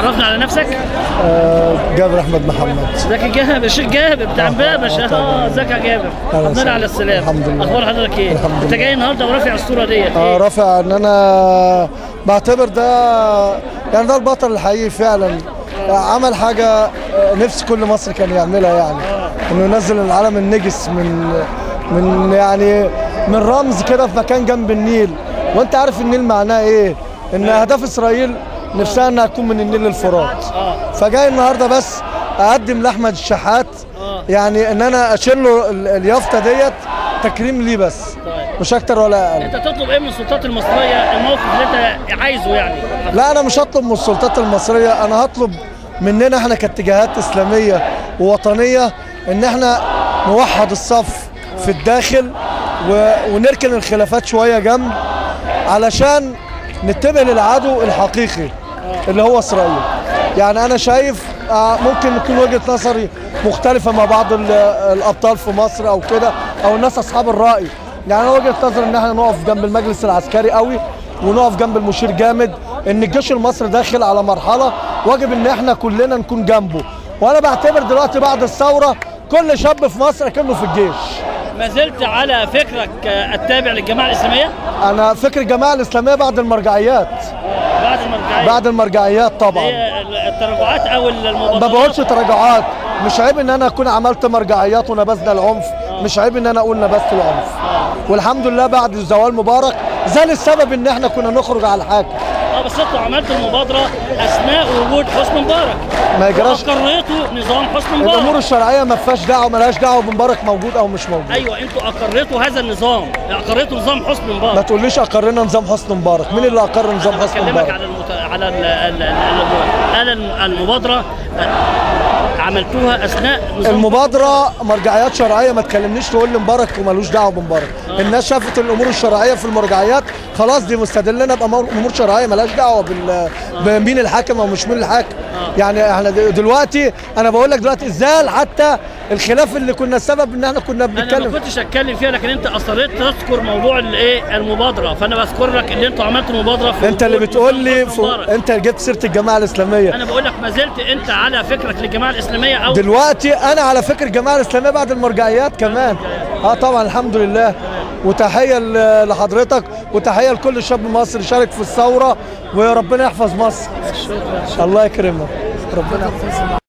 عرفنا على نفسك آه، جابر احمد محمد ازيك يا جابر الشيخ جابر بتاع امبابش آه، اه طبعاً. ازيك يا جابر أهلا الحمد لله وسهلا. على السلامه الحمد لله. اخبار حضرتك ايه الحمد انت لله. جاي النهارده ورافع الصوره ديت آه إيه؟ رافع ان انا بعتبر ده يعني ده البطل الحقيقي فعلا آه، عمل حاجه آه، نفس كل مصر كان يعملها يعني انه ينزل العلم النجس من من يعني من رمز كده في مكان جنب النيل وانت عارف النيل معناه ايه ان اهداف اسرائيل نفسها انها تكون من النيل للفرات فجاي النهارده بس اقدم لاحمد الشحات يعني ان انا اشيل له ال- اليافطه ديت تكريم ليه بس مش اكتر ولا اقل انت تطلب ايه من السلطات المصريه الموقف اللي انت عايزه يعني لا انا مش هطلب من السلطات المصريه انا هطلب مننا احنا كاتجاهات اسلاميه ووطنيه ان احنا نوحد الصف في الداخل و... ونركن الخلافات شويه جنب علشان نتبع للعدو الحقيقي اللي هو اسرائيل يعني انا شايف آه، ممكن يكون وجهه نظري مختلفه مع بعض ال- الابطال في مصر او كده او الناس اصحاب الراي يعني انا وجهه نظري ان احنا نقف جنب المجلس العسكري قوي ونقف جنب المشير جامد ان الجيش المصري داخل على مرحله واجب ان احنا كلنا نكون جنبه وانا بعتبر دلوقتي بعد الثوره كل شاب في مصر كانه في الجيش ما زلت على فكرك آه، التابع للجماعه الاسلاميه انا فكر الجماعه الاسلاميه بعد المرجعيات بعد المرجعيه بعد المرجعيات طبعا هي التراجعات او المبادرات ما بقولش تراجعات مش عيب ان انا اكون عملت مرجعيات ونبذنا العنف مش عيب ان انا اقول نبذت العنف والحمد لله بعد زوال مبارك زال السبب ان احنا كنا نخرج على الحاكم اه بس انتوا عملتوا المبادره اثناء وجود حسني مبارك ما يجراش اقريتوا نظام حسني الامور مبارك الشرعيه ما فيهاش دعوه ملهاش دعوه بمبارك موجود او مش موجود ايوه انتوا اقريتوا هذا النظام اقريتوا نظام حسني ما مبارك تقوليش اقرنا نظام حسني مبارك مين اللي اقر نظام انا حسني بكلمك مبارك على المت... على ال... ال... ال... ال... المبادره عملتوها اثناء نظام المبادرة مرجعيات شرعية ما تكلمنيش تقول لي مبارك ومالوش دعوة بمبارك الناس شافت الأمور الشرعية في المرجعيات خلاص دي مستدلنا بأمور أمور شرعية مالهاش دعوة بال بمين الحاكم أو مش مين الحاكم يعني احنا د- دلوقتي أنا بقول لك دلوقتي إزاي حتى الخلاف اللي كنا السبب إن احنا كنا انا ما بنتكلم كنتش اتكلم فيها لكن انت اصريت تذكر موضوع الايه المبادره فانا بذكر لك ان انتوا عملتوا مبادره في أنت اللي وجود بتقول نظام لي حسني ف... مبارك. أنت جبت سيرة الجماعة الإسلامية انا بقول لك ما زلت انت على فكرك للجماعه الاسلاميه او دلوقتي انا على فكر الجماعه الاسلاميه بعد المرجعيات كمان اه طبعا الحمد لله وتحيه ل- لحضرتك وتحيه لكل شاب مصري شارك في الثوره وربنا يحفظ مصر الله يكرمك ربنا يحفظك